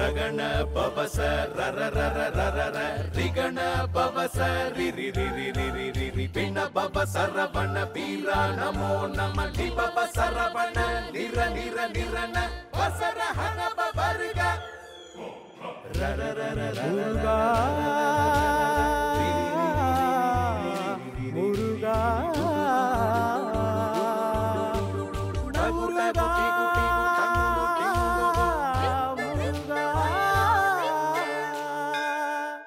ರಗಣ ಪವಸ ರರ ರರ ರರ ರ ರಿಗಣ ಪವಸ ರಿ ರಿ ರಿ ರಿ ರಿ ರಿ ರಿ ರಿ ಪಿಣ ಪವ ಸರವಣ ಬೀರ ನಮೋ ನಮ ಲಿ ಪವ ಸರವಣ ನಿರ ನಿರ ನಿರನ ವಸರ ಹನ ಪವರ್ಗ ರರ ರರ ರರ முருகா முருகா முருகா முருகா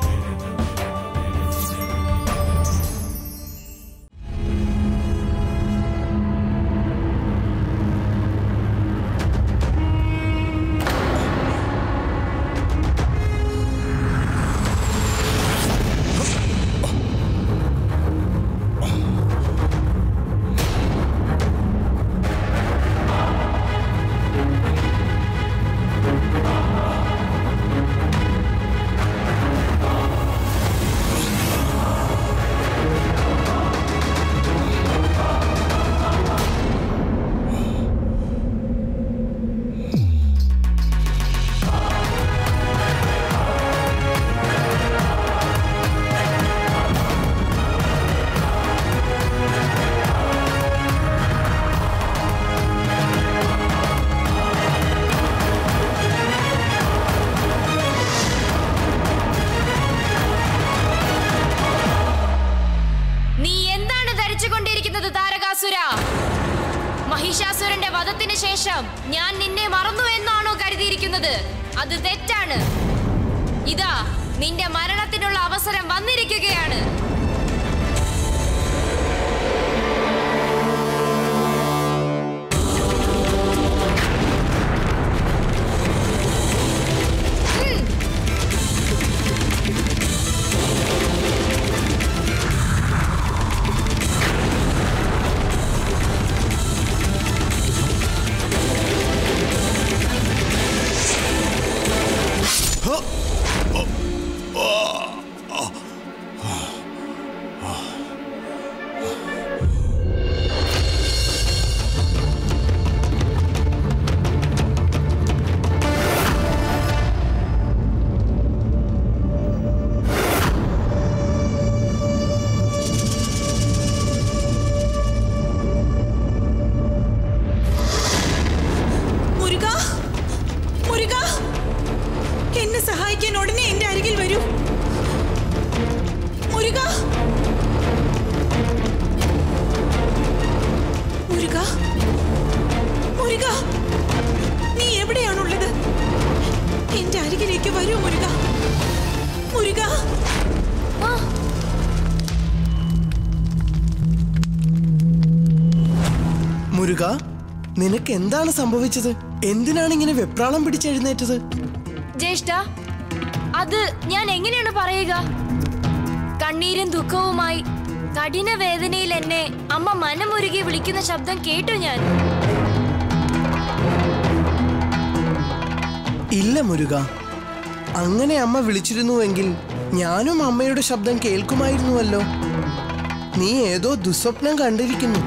നീ എന്താണ് ധരിച്ചുകൊണ്ടിരിക്കുന്നത് താരകാസുര മഹിഷാസുരന്റെ വധത്തിന് ശേഷം ഞാൻ നിന്നെ മറന്നു എന്നാണോ കരുതിയിരിക്കുന്നത് അത് തെറ്റാണ് ഇതാ നിന്റെ മരണത്തിനുള്ള അവസരം വന്നിരിക്കുകയാണ് മുരുക മുരുക എന്നെ സഹായിക്കാൻ ഉടനെ എന്റെ അരികിൽ വരൂ മുരുക മുരുക മുരുക നീ എവിടെയാണുള്ളത് എന്റെ അരികിലേക്ക് വരൂ മുരുക മുരുക ആ, മുരുക നിനക്ക് എന്താണ് സംഭവിച്ചത് എന്തിനാണ് ഇങ്ങനെ വെപ്രാളം പിടിച്ചെഴുന്നേറ്റത് ജ്യേഷ്ഠ അത് ഞാൻ എങ്ങനെയാണ് പറയുക കണ്ണീരും ദുഃഖവുമായി കഠിന വേദനയിൽ എന്നെ അമ്മ മനമുരുകി വിളിക്കുന്ന ശബ്ദം കേട്ടു ഞാൻ ഇല്ല മുരുക അങ്ങനെ അമ്മ വിളിച്ചിരുന്നുവെങ്കിൽ ഞാനും അമ്മയുടെ ശബ്ദം കേൾക്കുമായിരുന്നുവല്ലോ നീ ഏതോ ദുസ്വപ്നം കണ്ടിരിക്കുന്നു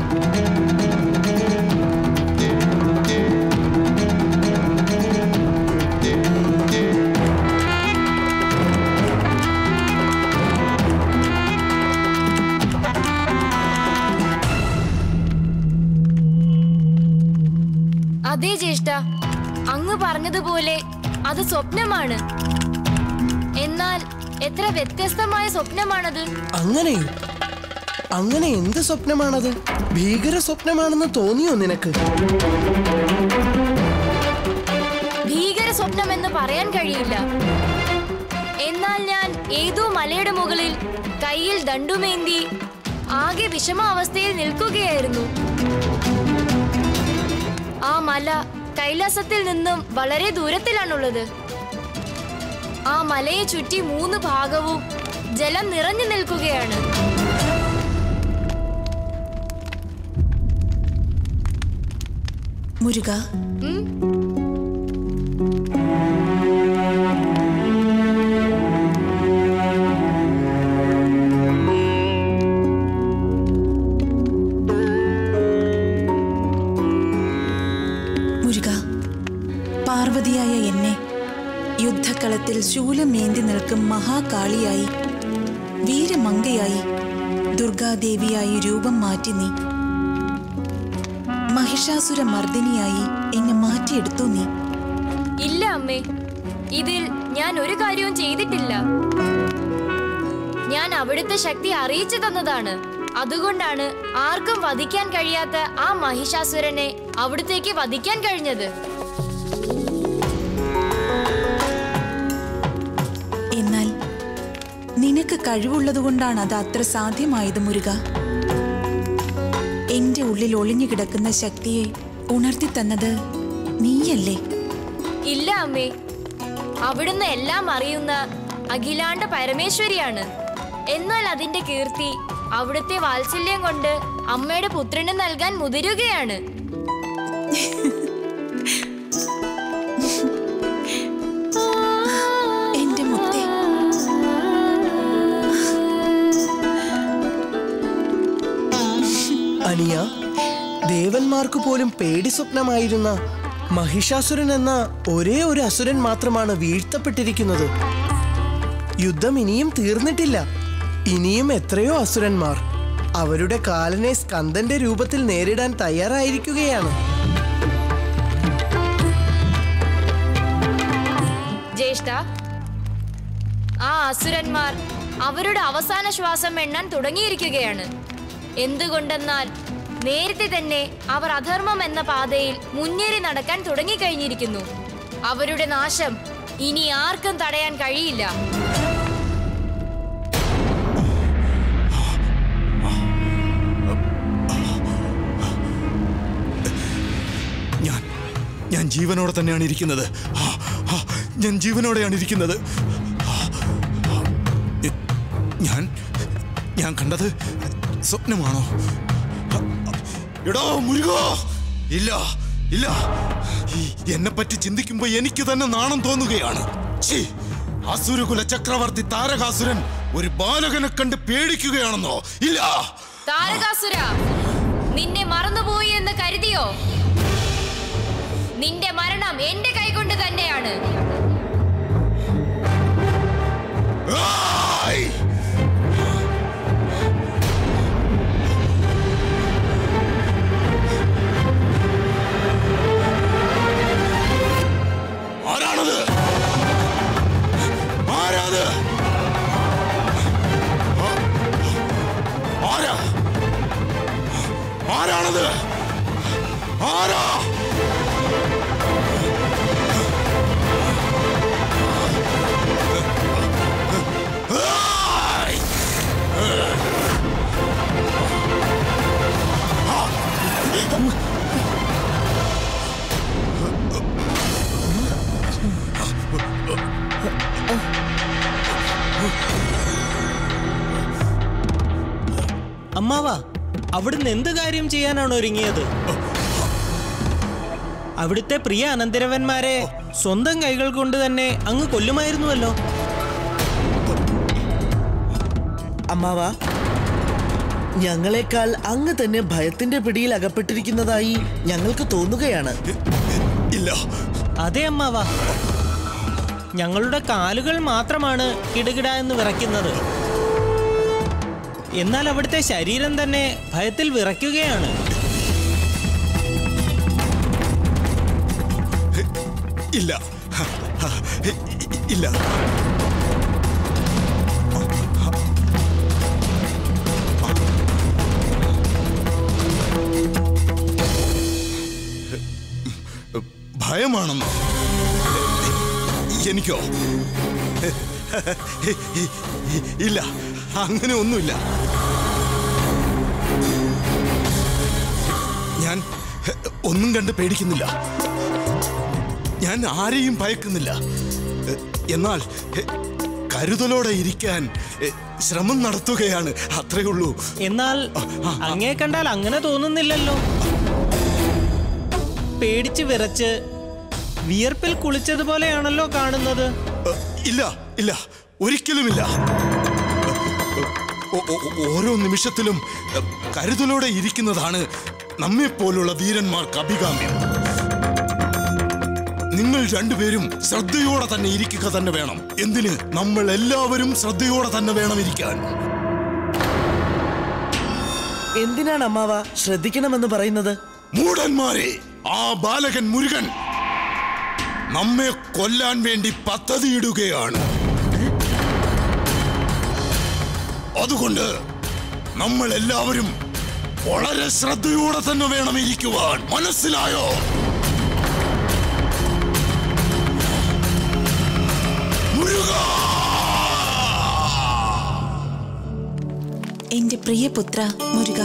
അതെ ജ്യേഷ്ഠ അങ്ങ് പറഞ്ഞതുപോലെ അത് സ്വപ്നമാണ് എന്നാൽ എത്ര വ്യത്യസ്തമായ സ്വപ്നമാണത് അങ്ങനെയോ അങ്ങനെ എന്ത് സ്വപ്നമാണത് ഭീകര സ്വപ്നമാണെന്ന് തോന്നിയോ നിനക്ക് ഭീകര സ്വപ്നം എന്ന് പറയാൻ കഴിയില്ല എന്നാൽ ഞാൻ ഏതോ മലയുടെ മുകളിൽ കയ്യിൽ ദണ്ടുമേന്തി ആകെ വിഷമാവസ്ഥയിൽ നിൽക്കുകയായിരുന്നു ആ മല കൈലാസത്തിൽ നിന്നും വളരെ ദൂരത്തിലാണുള്ളത് ആ മലയെ ചുറ്റി മൂന്ന് ഭാഗവും ജലം നിറഞ്ഞു നിൽക്കുകയാണ് മുരുക ഉം? മുരുക പാർവതിയായ എന്നെ യുദ്ധക്കളത്തിൽ ശൂലമേന്തി നിൽക്കും മഹാകാളിയായി വീരമങ്കയായി ദുർഗാദേവിയായി രൂപം മാറ്റി നീ മഹിഷാസുര മർദ്ദിനിയായി എന്നെ മാറ്റിയെടുത്തു നീ ഇല്ല അമ്മേ ഇതിൽ ഞാൻ ഒരു കാര്യവും ചെയ്തിട്ടില്ല ഞാൻ അവിടുത്തെ ശക്തി അറിയിച്ചു തന്നതാണ് അതുകൊണ്ടാണ് ആർക്കും വധിക്കാൻ കഴിയാത്ത ആ മഹിഷാസുരനെ അവിടത്തേക്ക് വധിക്കാൻ കഴിഞ്ഞത് എന്നാൽ നിനക്ക് കഴിവുള്ളതുകൊണ്ടാണ് അത് അത്ര സാധ്യമായത് മുരുക എന്റെ ഉള്ളിൽ ഒളിഞ്ഞു കിടക്കുന്ന ശക്തിയെ ഉണർത്തി തന്നത് നീയല്ലേ ഇല്ല അമ്മേ അവിടുന്ന് എല്ലാം അറിയുന്ന അഖിലാണ്ട പരമേശ്വരിയാണ് എന്നാൽ അതിന്റെ കീർത്തി അവിടുത്തെ വാത്സല്യം കൊണ്ട് അമ്മയുടെ പുത്രന് നൽകാൻ മുതിരുകയാണ് എന്റെ മുത്തേ അനിയ ദേവന്മാർക്ക് പോലും പേടി സ്വപ്നമായിരുന്ന മഹിഷാസുരൻ എന്ന ഒരേ ഒരു അസുരൻ മാത്രമാണ് വീഴ്ത്തപ്പെട്ടിരിക്കുന്നത് യുദ്ധം ഇനിയും തീർന്നിട്ടില്ല ഇനിയും എത്രയോ അസുരന്മാർ അവരുടെ കാലനെ സ്കന്ദന്റെ രൂപത്തിൽ നേരിടാൻ തയ്യാറായിരിക്കുകയാണ് ജ്യേഷ്ഠ ആ അസുരന്മാർ അവരുടെ അവസാന ശ്വാസം എണ്ണാൻ തുടങ്ങിയിരിക്കുകയാണ് എന്തുകൊണ്ടെന്നാൽ നേരത്തെ തന്നെ അവർ അധർമ്മം എന്ന പാതയിൽ മുന്നേറി നടക്കാൻ തുടങ്ങിക്കഴിഞ്ഞിരിക്കുന്നു അവരുടെ നാശം ഇനി ആർക്കും തടയാൻ കഴിയില്ല ഞാൻ ഞാൻ ജീവനോടെ തന്നെയാണ് ഇരിക്കുന്നത് ആ, ആ, ഞാൻ ജീവനോടെയാണ് ഇരിക്കുന്നത് ആ, ആ, എ- ഞാൻ ഞാൻ കണ്ടത് സ്വപ്നമാണോ എടോ മുരുക ഇല്ല ഇല്ല എന്നെ പറ്റി ചിന്തിക്കുമ്പോ എനിക്ക് തന്നെ നാണം തോന്നുകയാണ് ഛീ, അസുരകുല ചക്രവർത്തി താരകാസുരൻ ഒരു ബാലകനെ കണ്ട് പേടിക്കുകയാണെന്നോ ഇല്ല താരകാസുര നിന്നെ മറന്നുപോയി എന്ന് കരുതിയോ നിന്റെ മരണം എന്റെ കൈകൊണ്ട് തന്നെയാണ് ആയ്! ആരാണത് ആരാത് ആ, ആരാ ആരാണത് ആരാ ആയ്! അമ്മാവാ അവിടുന്ന് എന്ത് കാര്യം ചെയ്യാനാണ് ഒരുങ്ങിയത് അവിടുത്തെ പ്രിയ അനന്തരവന്മാരെ സ്വന്തം കൈകൾ കൊണ്ട് തന്നെ അങ്ങ് കൊല്ലുമായിരുന്നുവല്ലോ അമ്മാവ ഞങ്ങളെക്കാൾ അങ്ങ് തന്നെ ഭയത്തിന്റെ പിടിയിൽ അകപ്പെട്ടിരിക്കുന്നതായി ഞങ്ങൾക്ക് തോന്നുകയാണ് ഇല്ല അതെ അമ്മാവാ ഞങ്ങളുടെ കാലുകൾ മാത്രമാണ് കിടുകിട എന്ന് വിറയ്ക്കുന്നത് എന്നാൽ അവിടുത്തെ ശരീരം തന്നെ ഭയത്തിൽ വിറയ്ക്കുകയാണ് ഇല്ല ഇല്ല ഭയമാണെന്നോ എനിക്കോ ഇല്ല അങ്ങനെ ഒന്നുമില്ല ഞാൻ ഒന്നും കണ്ട് പേടിക്കുന്നില്ല ഞാൻ ആരെയും ഭയക്കുന്നില്ല എ, എന്നാൽ എ, കരുതലോടെ ഇരിക്കാൻ എ, ശ്രമം നടത്തുകയാണ് അത്രേ ഉള്ളൂ എന്നാൽ അങ്ങേ കണ്ടാൽ അങ്ങനെ തോന്നുന്നില്ലല്ലോ പേടിച്ച് വിറച്ച് വിയർപ്പിൽ കുളിച്ചതുപോലെയാണല്ലോ കാണുന്നത് എ, ഇല്ല ഇല്ല ഒരിക്കലുമില്ല ഓ- ഓ- ഓരോ നിമിഷത്തിലും എ, കരുതലോടെ ഇരിക്കുന്നതാണ് നമ്മെപ്പോലുള്ള വീരന്മാർക്ക് അഭികാമ്യം നിങ്ങൾ രണ്ടുപേരും ശ്രദ്ധയോടെ തന്നെ ഇരിക്കുക തന്നെ വേണം എന്തിന് നമ്മൾ എല്ലാവരും ശ്രദ്ധയോടെ തന്നെ വേണം ഇരിക്കാൻ എന്തിനാണ് അമ്മാവ ശ്രദ്ധിക്കണമെന്ന് പറയുന്നത് മൂടന്മാരെ ആ ബാലകൻ മുരുകൻ നമ്മെ കൊല്ലാൻ വേണ്ടി പദ്ധതിയിടുകയാണ് അതുകൊണ്ട് നമ്മൾ എല്ലാവരും വളരെ ശ്രദ്ധയോടെ തന്നെ വേണം ഇരിക്കുവാൻ മനസ്സിലായോ മുരുക എന്റെ പ്രിയപുത്ര മുരുക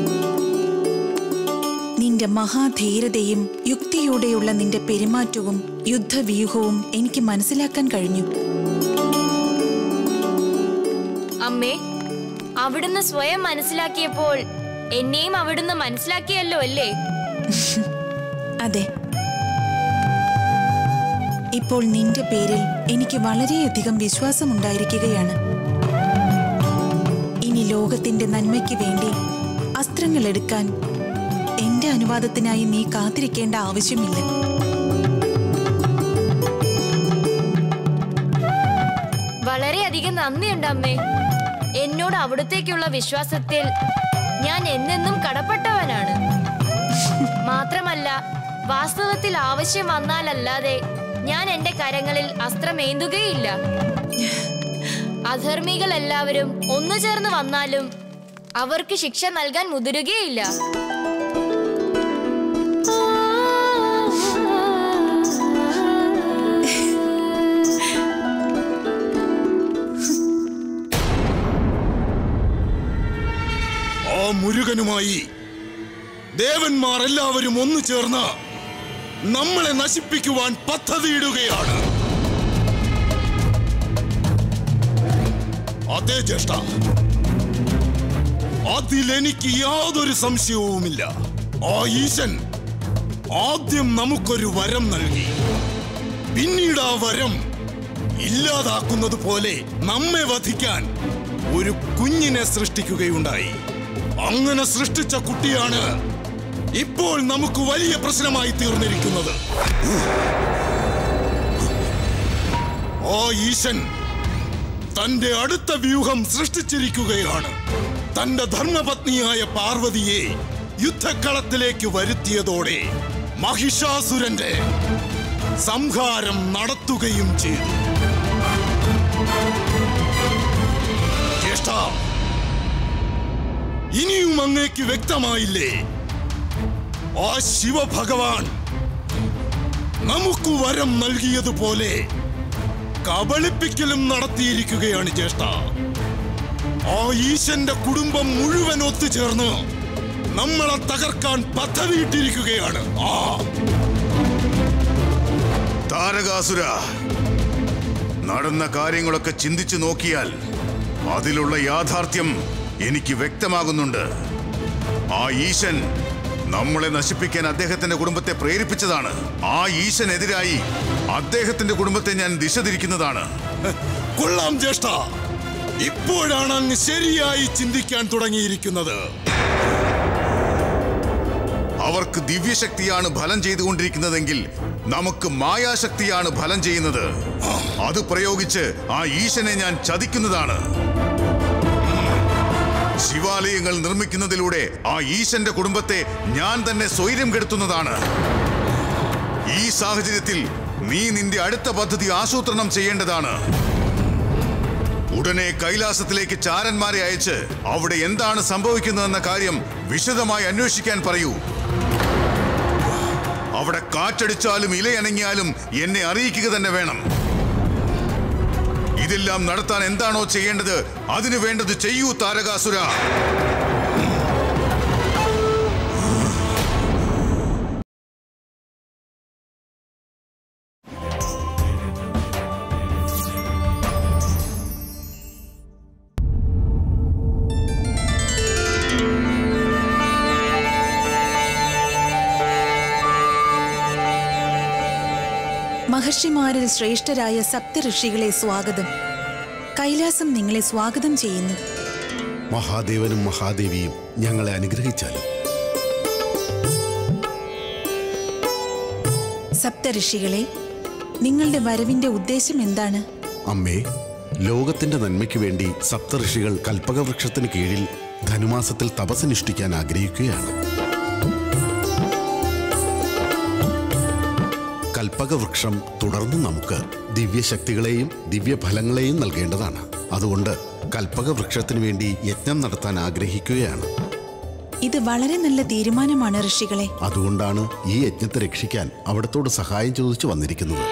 നിന്റെ മഹാധീരതയും യുക്തിയോടെയുള്ള നിന്റെ പെരുമാറ്റവും യുദ്ധവ്യൂഹവും എനിക്ക് മനസ്സിലാക്കാൻ കഴിഞ്ഞു അമ്മേ അവിടുന്ന് സ്വയം മനസ്സിലാക്കിയപ്പോൾ എന്നെയും അവിടുന്ന് മനസ്സിലാക്കിയല്ലോ അല്ലേ അതെ ഇപ്പോൾ നിന്റെ പേരിൽ എനിക്ക് വളരെയധികം വിശ്വാസമുണ്ടായിരിക്കുകയാണ് ഇനി ലോകത്തിന്റെ നന്മയ്ക്ക് വേണ്ടി അസ്ത്രങ്ങൾ എടുക്കാൻ എന്റെ അനുവാദത്തിനായി നീ കാത്തിരിക്കേണ്ട ആവശ്യമില്ല വളരെയധികം നന്ദിയുണ്ട് അമ്മേ എന്നോട് അവിടത്തേക്കുള്ള വിശ്വാസത്തിൽ ഞാൻ എന്നെന്നും കടപ്പെട്ടവനാണ് മാത്രമല്ല വാസ്തവത്തിൽ ആവശ്യം വന്നാലല്ലാതെ ഞാൻ എന്റെ കരങ്ങളിൽ അസ്ത്രമേന്തുകയില്ല അധർമ്മികൾ എല്ലാവരും ഒന്നു ചേർന്ന് വന്നാലും അവർക്ക് ശിക്ഷ നൽകാൻ മുതിരുകയില്ല ആ മുരുകനുമായി ദേവന്മാർ എല്ലാവരും ഒന്നു ചേർന്ന് നമ്മളെ നശിപ്പിക്കുവാൻ പദ്ധതിയിടുകയാണ് അതെ ജ്യേഷ്ഠ അതിലെനിക്ക് യാതൊരു സംശയവുമില്ല ആ ഈശൻ ആദ്യം നമുക്കൊരു വരം നൽകി പിന്നീട് ആ വരം ഇല്ലാതാക്കുന്നത് പോലെ നമ്മെ വധിക്കാൻ ഒരു കുഞ്ഞിനെ സൃഷ്ടിക്കുകയുണ്ടായി അങ്ങനെ സൃഷ്ടിച്ച കുട്ടിയാണ് ഇപ്പോൾ നമുക്ക് വലിയ പ്രശ്നമായി തീർന്നിരിക്കുന്നത് ആ ഈശൻ തന്റെ അടുത്ത വ്യൂഹം സൃഷ്ടിച്ചിരിക്കുകയാണ് തന്റെ ധർമ്മപത്നിയായ പാർവതിയെ യുദ്ധക്കളത്തിലേക്ക് വരുത്തിയതോടെ മഹിഷാസുരന്റെ സംഹാരം നടത്തുകയും ചെയ്തു ജ്യേഷ്ഠ ഇനിയും അങ്ങേക്ക് വ്യക്തമായില്ലേ ആ ശിവഭഗവാൻ നമുക്ക് വരം നൽകിയതുപോലെ കബളിപ്പിക്കലും നടത്തിയിരിക്കുകയാണ് ജ്യേഷ്ഠ ആ ഈശന്റെ കുടുംബം മുഴുവൻ ഒത്തുചേർന്ന് നമ്മളെ തകർക്കാൻ പദ്ധതിയിട്ടിരിക്കുകയാണ് ആ താരകാസുര നടന്ന കാര്യങ്ങളൊക്കെ ചിന്തിച്ചു നോക്കിയാൽ അതിലുള്ള യാഥാർത്ഥ്യം എനിക്ക് വ്യക്തമാകുന്നുണ്ട് ആ ഈശൻ നമ്മളെ നശിപ്പിക്കാൻ അദ്ദേഹത്തിന്റെ കുടുംബത്തെ പ്രേരിപ്പിച്ചതാണ് ആ ഈശനെതിരായി അദ്ദേഹത്തിന്റെ കുടുംബത്തെ ഞാൻ ദിശ തിരിക്കുന്നതാണ് കൊള്ളാം ജ്യേഷ്ഠ ഇപ്പോഴാണ് അങ്ങ് ശരിയായി ചിന്തിക്കാൻ തുടങ്ങിയിരിക്കുന്നത് അവർക്ക് ദിവ്യശക്തിയാണ് ഫലം ചെയ്തുകൊണ്ടിരിക്കുന്നതെങ്കിൽ നമുക്ക് മായാശക്തിയാണ് ഫലം ചെയ്യുന്നത് അത് പ്രയോഗിച്ച് ആ ഈശനെ ഞാൻ ചതിക്കുന്നതാണ് ശിവാലയങ്ങൾ നിർമ്മിക്കുന്നതിലൂടെ ആ ഈശന്റെ കുടുംബത്തെ ഞാൻ തന്നെ സ്വൈര്യം കെടുത്തുന്നതാണ് ഈ സാഹചര്യത്തിൽ നീ നിന്റെ അടുത്ത പദ്ധതി ആസൂത്രണം ചെയ്യേണ്ടതാണ് ഉടനെ കൈലാസത്തിലേക്ക് ചാരന്മാരെ അയച്ച് അവിടെ എന്താണ് സംഭവിക്കുന്നതെന്ന കാര്യം വിശദമായി അന്വേഷിക്കാൻ പറയൂ അവിടെ കാറ്റടിച്ചാലും ഇലയണങ്ങിയാലും എന്നെ അറിയിക്കുക തന്നെ വേണം ഇതെല്ലാം നടത്താൻ എന്താണോ ചെയ്യേണ്ടത് അതിനു വേണ്ടത് ചെയ്യൂ താരകാസുര മഹർഷിമാരിൽ ശ്രേഷ്ഠരായ സപ്തഋഷികളെ സ്വാഗതം കൈലാസം നിങ്ങളെ സ്വാഗതം ചെയ്യുന്നു മഹാദേവനും മഹാദേവിയും ഞങ്ങളെ അനുഗ്രഹിച്ചാലും സപ്ത സപ്തഋഷികളെ നിങ്ങളുടെ വരവിന്റെ ഉദ്ദേശം എന്താണ് അമ്മേ ലോകത്തിന്റെ നന്മയ്ക്ക് വേണ്ടി സപ്തഋഷികൾ കൽപ്പകവൃക്ഷത്തിന് കീഴിൽ ധനുമാസത്തിൽ തപസ്സനുഷ്ഠിക്കാൻ ആഗ്രഹിക്കുകയാണ് കൽപ്പകവൃക്ഷം തുടർന്ന് നമുക്ക് ദിവ്യശക്തികളെയും ദിവ്യഫലങ്ങളെയും നൽകേണ്ടതാണ് അതുകൊണ്ട് കൽപ്പകവൃക്ഷത്തിന് വേണ്ടി യജ്ഞം നടത്താൻ ആഗ്രഹിക്കുകയാണ് ഇത് വളരെ നല്ല തീരുമാനമാണ് ഋഷികളെ അതുകൊണ്ടാണ് ഈ യജ്ഞത്തെ രക്ഷിക്കാൻ അവിടത്തോട് സഹായം ചോദിച്ചു വന്നിരിക്കുന്നത്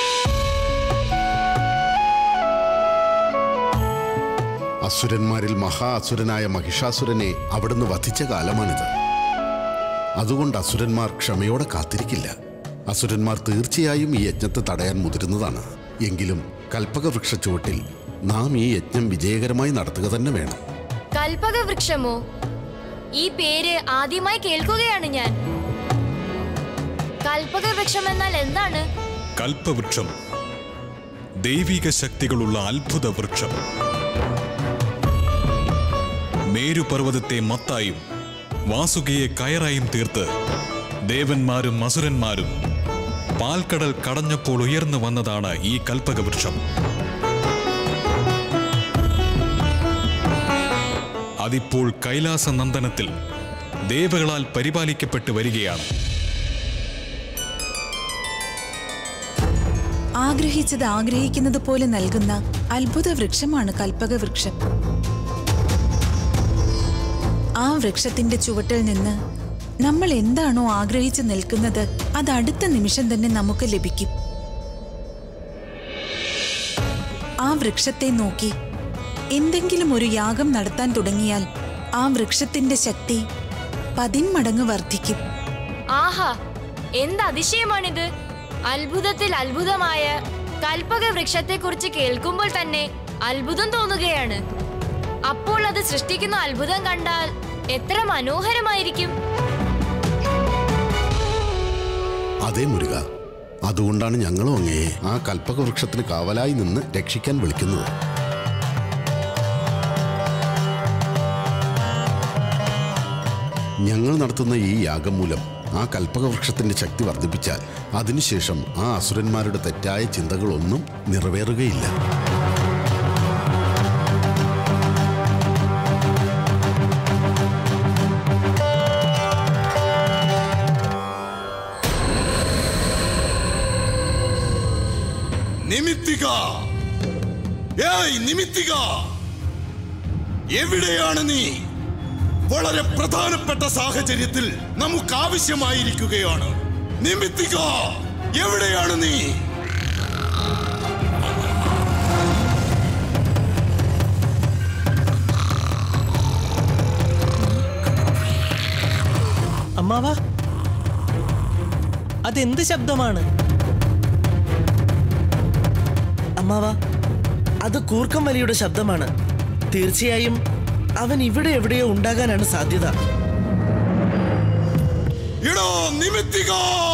അസുരന്മാരിൽ മഹാ അസുരനായ മഹിഷാസുരനെ അവിടുന്ന് വധിച്ച കാലമാണിത് അതുകൊണ്ട് അസുരന്മാർ ക്ഷമയോടെ കാത്തിരിക്കില്ല അസുരന്മാർ തീർച്ചയായും ഈ യജ്ഞത്തെ തടയാൻ മുതിരുന്നതാണ് എങ്കിലും കൽപ്പകവൃക്ഷ ചുവട്ടിൽ നാം ഈ യജ്ഞം വിജയകരമായി നടത്തുക തന്നെ വേണം കൽപ്പക വൃക്ഷമോ ഈ പേര് ആദ്യമായി കേൾക്കുകയാണ് ഞാൻ കൽപ്പക വൃക്ഷം എന്നാൽ എന്താണ് കൽപ്പവൃക്ഷം ദൈവിക ശക്തികളുള്ള അത്ഭുത വൃക്ഷം മേരുപർവ്വതത്തെ മത്തായും വാസുകിയെ കയറായും തീർത്ത് ദേവന്മാരും അസുരന്മാരും പാൽക്കടൽ കടഞ്ഞപ്പോൾ ഉയർന്നു വന്നതാണ് ഈ കൽപ്പകവൃക്ഷം അതിപ്പോൾ കൈലാസ നന്ദനത്തിൽ ദേവകളാൽ പരിപാലിക്കപ്പെട്ടു വരികയാണ് ആഗ്രഹിച്ചത് ആഗ്രഹിക്കുന്നത് പോലെ നൽകുന്ന അത്ഭുത വൃക്ഷമാണ് കൽപ്പക വൃക്ഷം ആ വൃക്ഷത്തിന്റെ ചുവട്ടിൽ നിന്ന് നമ്മൾ എന്താണോ ആഗ്രഹിച്ച് നിൽക്കുന്നത് അത് അടുത്ത നിമിഷം തന്നെ നമുക്ക് ലഭിക്കും ആ വൃക്ഷത്തെ നോക്കി എന്തെങ്കിലും ഒരു യാഗം നടത്താൻ തുടങ്ങിയാൽ ആ വൃക്ഷത്തിന്റെ ശക്തി പതിന്മടങ്ങ് വർദ്ധിക്കും ആഹാ എന്ത് അതിശയമാണിത് അത്ഭുതത്തിൽ അത്ഭുതമായ കൽപ്പക വൃക്ഷത്തെക്കുറിച്ച് കേൾക്കുമ്പോൾ തന്നെ അത്ഭുതം തോന്നുകയാണ് അപ്പോൾ അത് സൃഷ്ടിക്കുന്ന അത്ഭുതം കണ്ടാൽ എത്ര മനോഹരമായിരിക്കും അതേ മുരുക അതുകൊണ്ടാണ് ഞങ്ങളും അങ്ങയെ ആ കൽപ്പകവൃക്ഷത്തിന് കാവലായി നിന്ന് രക്ഷിക്കാൻ വിളിക്കുന്നത് ഞങ്ങൾ നടത്തുന്ന ഈ യാഗം മൂലം ആ കൽപ്പകവൃക്ഷത്തിന്റെ ശക്തി വർദ്ധിപ്പിച്ചാൽ അതിനുശേഷം ആ അസുരന്മാരുടെ തെറ്റായ ചിന്തകളൊന്നും നിറവേറുകയില്ല നിമിത്തിക ഏയ് നിമിത്തിക എവിടെയാണ് നീ വളരെ പ്രധാനപ്പെട്ട സാഹചര്യത്തിൽ നമുക്ക് ആവശ്യമായിരിക്കുകയാണ് നിമിത്തിക എവിടെയാണ് നീ അമ്മാവ അതെന്ത് ശബ്ദമാണ് അമ്മാവ അത് കൂർക്കം വലിയുടെ ശബ്ദമാണ് തീർച്ചയായും അവൻ ഇവിടെ എവിടെയോ ഉണ്ടാകാനാണ് സാധ്യത ഇടോ നിമിത്തിക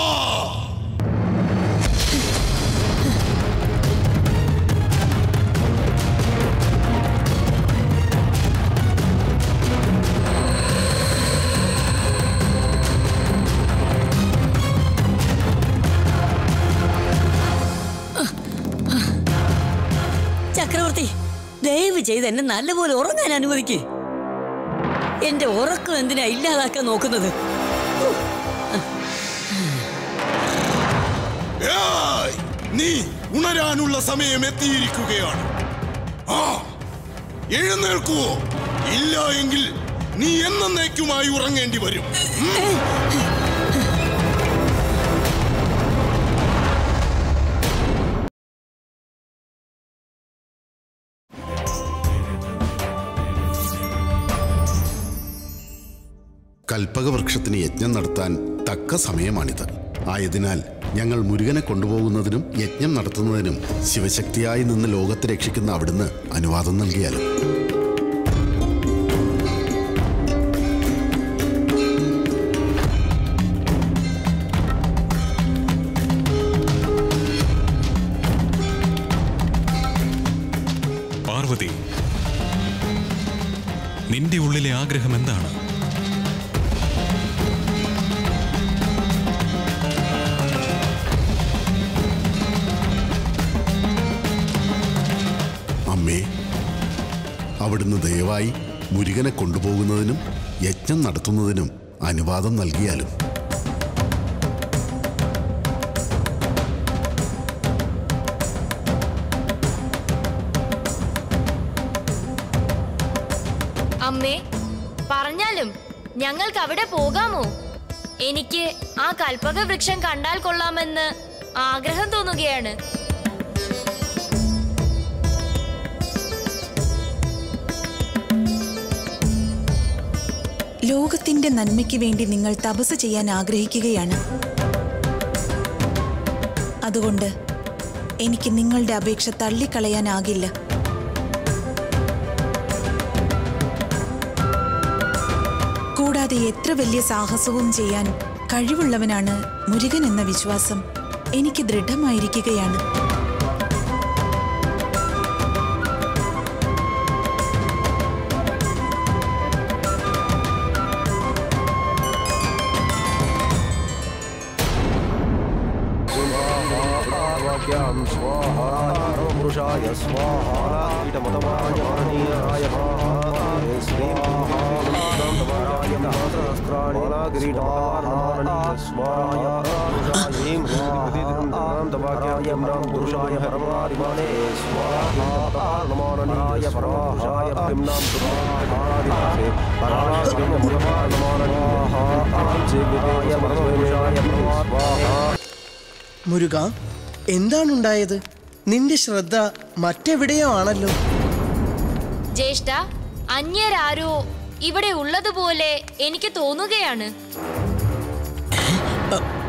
ചക്രവർത്തി ദയവ് ചെയ്ത് എന്നെ നല്ലപോലെ ഉറങ്ങാൻ അനുവദിക്ക് എന്റെ ഉറക്കം എന്തിനാ ഇല്ലാതാക്കാൻ നോക്കുന്നത് ഏയ്! നീ ഉണരാനുള്ള സമയം എത്തിയിരിക്കുകയാണ് ആ എഴുന്നേൽക്കൂ ഇല്ല എങ്കിൽ നീ എന്നേക്കുമായി ഉറങ്ങേണ്ടി വരും ഉം. കൽപ്പകവൃക്ഷത്തിന് യജ്ഞം നടത്താൻ തക്ക സമയമാണിത് ആയതിനാൽ ഞങ്ങൾ മുരുകനെ കൊണ്ടുപോകുന്നതിനും യജ്ഞം നടത്തുന്നതിനും ശിവശക്തിയായി നിന്ന് ലോകത്തെ രക്ഷിക്കുന്ന അവിടുന്ന് അനുവാദം നൽകിയാലും പാർവതി നിന്റെ ഉള്ളിലെ ആഗ്രഹം എന്താണ് അവിടുന്ന് ദയവായി മുരുകനെ കൊണ്ടുപോകുന്നതിനും യജ്ഞം നടത്തുന്നതിനും അനുവാദം നൽകിയാലും അമ്മേ പറഞ്ഞാലും ഞങ്ങൾക്ക് അവിടെ പോകാമോ എനിക്ക് ആ കൽപ്പക വൃക്ഷം കണ്ടാൽ കൊള്ളാമെന്ന് ആഗ്രഹം തോന്നുകയാണ് ലോകത്തിന്റെ നന്മയ്ക്ക് വേണ്ടി നിങ്ങൾ തപസ് ചെയ്യാൻ ആഗ്രഹിക്കുകയാണ് അതുകൊണ്ട് എനിക്ക് നിങ്ങളുടെ അപേക്ഷ തള്ളിക്കളയാനാകില്ല കൂടാതെ എത്ര വലിയ സാഹസവും ചെയ്യാൻ കഴിവുള്ളവനാണ് മുരുകൻ എന്ന വിശ്വാസം എനിക്ക് ദൃഢമായിരിക്കുകയാണ് वाक्यां स्वाहा पुरुषाय स्वाहा कीटमतमाय मानीयाय स्वाहा स्वाहा नमस्तमराय सहस्राणि किरीटमार्माणनीय स्वाहा पुरुषाय ह्रीं वाक्याय म्रां पुरुषाय परमादिमाने स्वाहा नमाननीय परमाशाय प्रिम्नां सुराधिपते पराणाय सेविताय परमेशाय स्वाहा മുരുക എന്താണുണ്ടായത് നിന്റെ ശ്രദ്ധ മറ്റെവിടെയോ ആണല്ലോ ജ്യേഷ്ഠ അന്യരാരോ ഇവിടെ ഉള്ളതുപോലെ എനിക്ക് തോന്നുകയാണ്